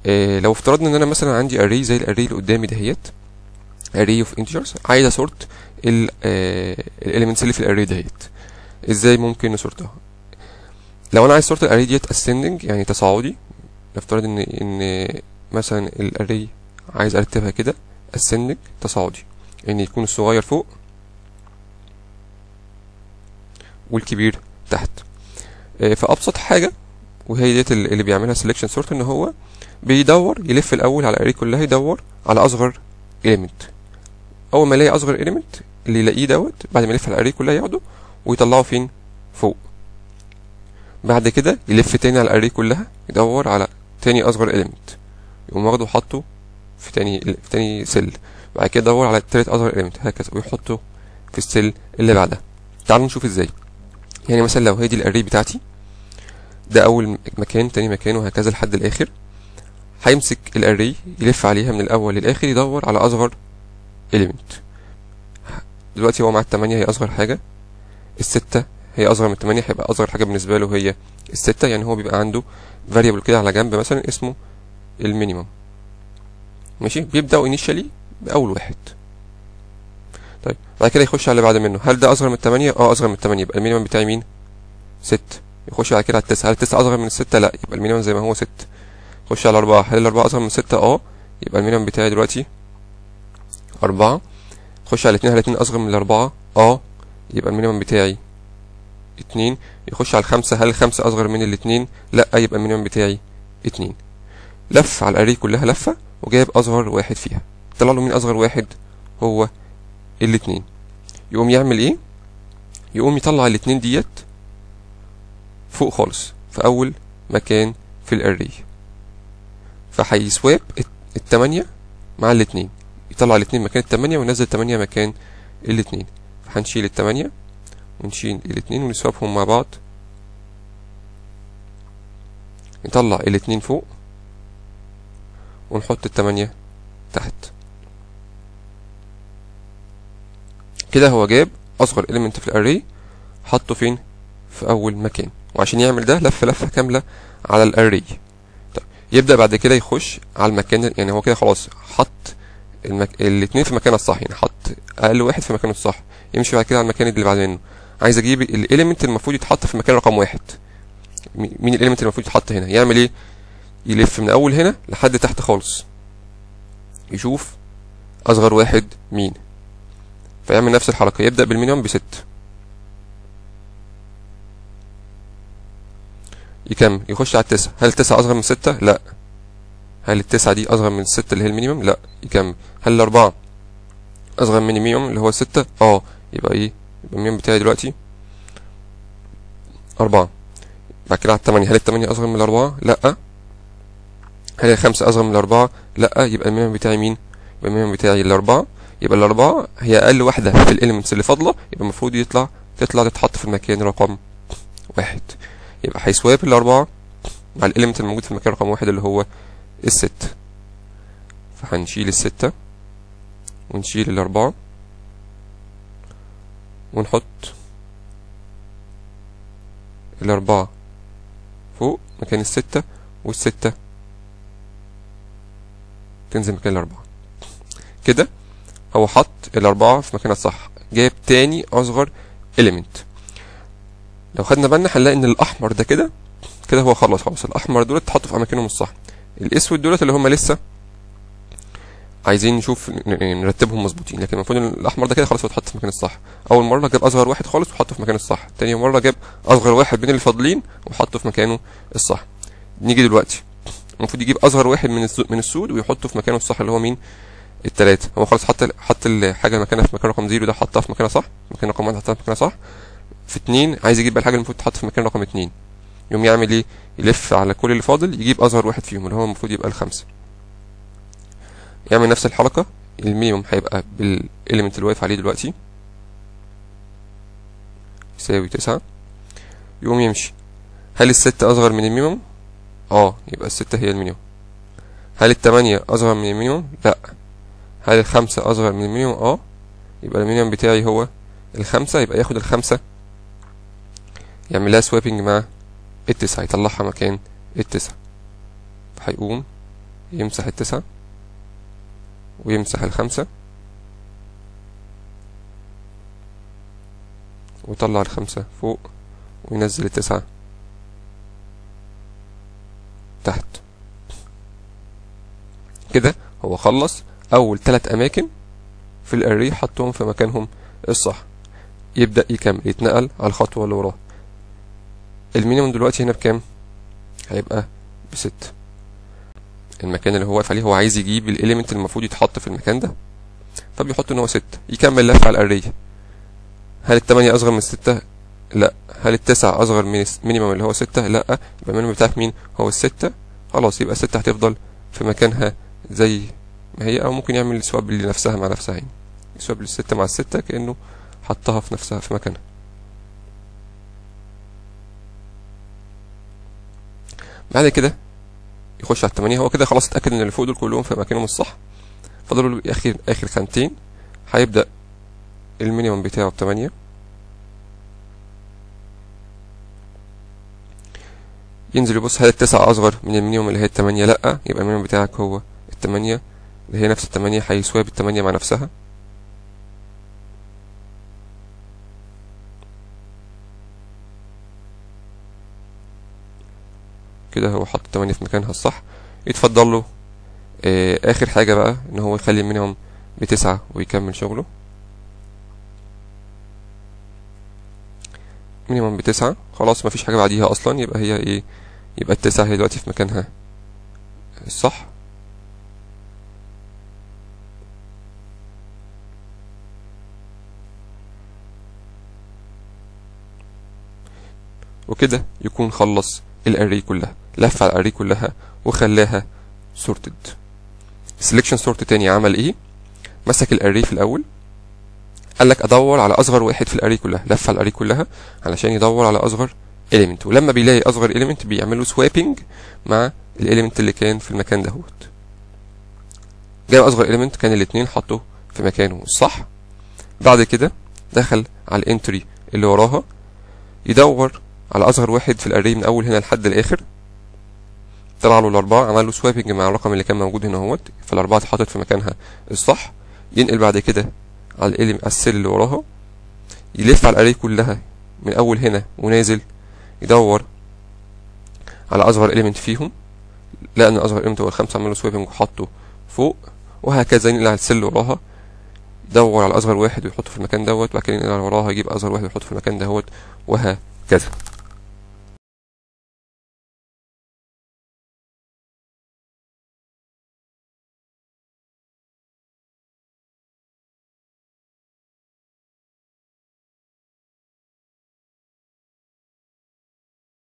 آه لو افترضنا ان انا مثلا عندي اري زي الاري اللي قدامي دهيت array of integers عايز اسورت ال الاليمنتس اللي في الاري دهيت ازاي ممكن نسورتها لو انا عايز صورة الاري ديت ascending يعني تصاعدي نفترض ان ان مثلا الاري عايز ارتبها كده ascending تصاعدي ان يكون الصغير فوق والكبير تحت آه، فابسط حاجه وهي ديت اللي اللي بيعملها selection sort ان هو بيدور يلف الاول على الاري كلها يدور على اصغر element اول ما يلاقي اصغر element اللي يلاقيه دوت بعد ما يلف على الاري كلها ياخده ويطلعه فين فوق بعد كده يلف تاني على الاري كلها يدور على تاني اصغر element يقوم واخده وحطه في تاني في تاني سيل بعد كده يدور على تالت اصغر element هكذا ويحطه في السيل اللي بعدها تعالوا نشوف ازاي يعني مثلا لو هي دي الاري بتاعتي ده اول مكان تاني مكان وهكذا لحد الاخر هيمسك الاري يلف عليها من الاول للاخر يدور على اصغر element دلوقتي هو مع التمانية هي اصغر حاجة الستة هي اصغر من التمانية هيبقى اصغر حاجة بالنسبة له هي الستة يعني هو بيبقى عنده variable كده على جنب مثلا اسمه المينيمم ماشي بيبدأ initially بأول واحد طيب بعد كده يخش على اللي بعد منه هل ده اصغر من التمانية اه اصغر من التمانية يبقى المينيمم بتاعي مين ست يخش بعد كده على التسعة هل التسعة اصغر من الستة لا يبقى المينيمم زي ما هو ست يخش على الأربعة هل الأربعة أصغر من ستة اه يبقى المينيمم بتاعي دلوقتي أربعة يخش على الاتنين هل الاتنين أصغر من الأربعة اه يبقى المينيمم بتاعي اتنين يخش على الخمسة هل الخمسة أصغر من الاتنين لا يبقى المينيمم بتاعي اتنين لف على الأري كلها لفة وجايب أصغر واحد فيها طلع له مين أصغر واحد هو الاتنين يقوم يعمل ايه يقوم يطلع الاتنين ديت فوق خالص في أول مكان في الأري فهيسواب الت- التمانية مع الاتنين يطلع الاتنين مكان التمانية وينزل التمانية مكان الاتنين فهنشيل التمانية ونشيل الاتنين ونسوابهم مع بعض نطلع الاتنين فوق ونحط التمانية تحت كده هو جاب أصغر element في الأري حطه فين في أول مكان وعشان يعمل ده لف لفة كاملة على الأري طيب يبدأ بعد كده يخش على المكان يعني هو كده خلاص حط المك... الاتنين في مكانها الصح يعني حط أقل واحد في مكانه الصح يمشي بعد كده على المكان اللي بعد منه عايز أجيب الإيليمنت المفروض يتحط في مكان رقم واحد مي- مين الإيليمنت المفروض يتحط هنا يعمل إيه يلف من أول هنا لحد تحت خالص يشوف أصغر واحد مين فيعمل نفس الحركة يبدأ بالمينيمم بست يكمل يخش على التسعة هل التسعة أصغر من ستة؟ لا هل التسعة دي أصغر من الستة اللي هي المينيمم؟ لا يكمل هل الأربعة أصغر من المينيمم اللي هو الستة؟ اه يبقى إيه؟ يبقى المينيمم بتاعي دلوقتي أربعة بعد كده على التمانية هل التمانية أصغر من الأربعة؟ لا هل الخمسة أصغر من الأربعة؟ لا يبقى المينيمم بتاعي مين؟ يبقى المينيمم بتاعي الأربعة يبقى الأربعة هي أقل واحدة في الإليمنتس اللي فاضلة يبقى المفروض يطلع تطلع تتحط في المكان رقم واحد يبقى هيسواب الأربعة مع الإليمنت الموجود في المكان رقم واحد اللي هو الستة فهنشيل الستة ونشيل الأربعة ونحط الأربعة فوق مكان الستة والستة تنزل مكان الأربعة كده هو حط الأربعة في مكانها الصح جايب تاني أصغر element لو خدنا بالنا هنلاقي إن الأحمر ده كده كده هو خلص خلاص الأحمر دول اتحطوا في أماكنهم الصح الأسود دولت اللي هم لسه عايزين نشوف ن- ن- نرتبهم مظبوطين لكن المفروض ان الاحمر ده كده خلاص هو اتحط في مكان الصح اول مره جاب اصغر واحد خالص وحطه في مكان الصح تاني مره جاب اصغر واحد بين اللي فاضلين وحطه في مكانه الصح نيجي دلوقتي المفروض يجيب اصغر واحد من السود من السود ويحطه في مكانه الصح اللي هو مين التلاتة هو خلاص حط حط الحاجة مكانها في مكان رقم زيرو ده حطها في مكانها صح مكان رقم واحد حطها في مكانها صح في اتنين عايز يجيب بقى الحاجة اللي المفروض تتحط في مكان رقم اتنين يقوم يعمل ايه يلف على كل اللي فاضل يجيب اصغر واحد فيهم اللي هو المفروض يبقى الخمسة يعمل نفس الحركة المينيمم هيبقى بالإليمنت اللي واقف عليه دلوقتي يساوي تسعة يقوم يمشي هل الستة أصغر من المينيمم؟ اه يبقى الستة هي المينيمم هل التمانية أصغر من المينيمم؟ لأ هل الخمسة أصغر من المينيمم؟ اه يبقى المينيمم بتاعي هو الخمسة يبقى ياخد الخمسة يعمل لها سوابنج مع التسعة يطلعها مكان التسعة هيقوم يمسح التسعة ويمسح الخمسة ويطلع الخمسة فوق وينزل التسعة تحت كده هو خلص أول تلات أماكن في الأري حطهم في مكانهم الصح يبدأ يكمل يتنقل على الخطوة اللي وراها المينيموم دلوقتي هنا بكام هيبقى بست المكان اللي هو واقف عليه هو عايز يجيب الاليمنت المفروض يتحط في المكان ده فبيحط ان هو ستة يكمل لف على الارية هل التمانية اصغر من الستة لا هل التسعة اصغر من المينيمم اللي هو ستة لا يبقى المينيمم بتاعك مين هو الستة خلاص يبقى الستة هتفضل في مكانها زي ما هي او ممكن يعمل سواب لنفسها مع نفسها يعني سواب للستة مع الستة كأنه حطها في نفسها في مكانها بعد كده يخش على التمانية هو كده خلاص اتأكد ان اللي فوق دول كلهم في مكانهم الصح فاضلوا له اخر اخر خانتين هيبدأ المينيمم بتاعه بتمانية ينزل يبص هل التسعة أصغر من المينيمم اللي هي التمانية لأ يبقى المينيمم بتاعك هو التمانية اللي هي نفس التمانية هيساوي بالتمانية مع نفسها كده هو حط التمانية في مكانها الصح يتفضل له آه آخر حاجة بقى إن هو يخلي المينيمم بتسعة ويكمل شغله مينيمم بتسعة خلاص مفيش حاجة بعديها أصلا يبقى هي إيه يبقى التسعة هي دلوقتي في مكانها الصح وكده يكون خلص الاري كلها لف على الاري كلها وخلاها سورتد سelection سورت تاني عمل ايه مسك الاري في الاول قال لك ادور على اصغر واحد في الاري كلها لف على الاري كلها علشان يدور على اصغر element ولما بيلاقي اصغر element بيعمل له swapping مع الاليمنت اللي كان في المكان دهوت جاب اصغر element كان الاتنين حطه في مكانه الصح بعد كده دخل على الانتري اللي وراها يدور على اصغر واحد في الاري من اول هنا لحد الاخر طلع له الاربعه عمل له سوابنج مع الرقم اللي كان موجود هنا اهوت فالاربعه اتحطت في مكانها الصح ينقل بعد كده على الالم السيل اللي وراها يلف على الاري كلها من اول هنا ونازل يدور على اصغر اليمنت فيهم لقى ان اصغر اليمنت هو الخمسه عمل له سوابنج وحطه فوق وهكذا ينقل على السيل اللي وراها يدور على اصغر واحد ويحطه في المكان دوت وبعد كده ينقل على وراها يجيب اصغر واحد ويحطه في المكان دوت وهكذا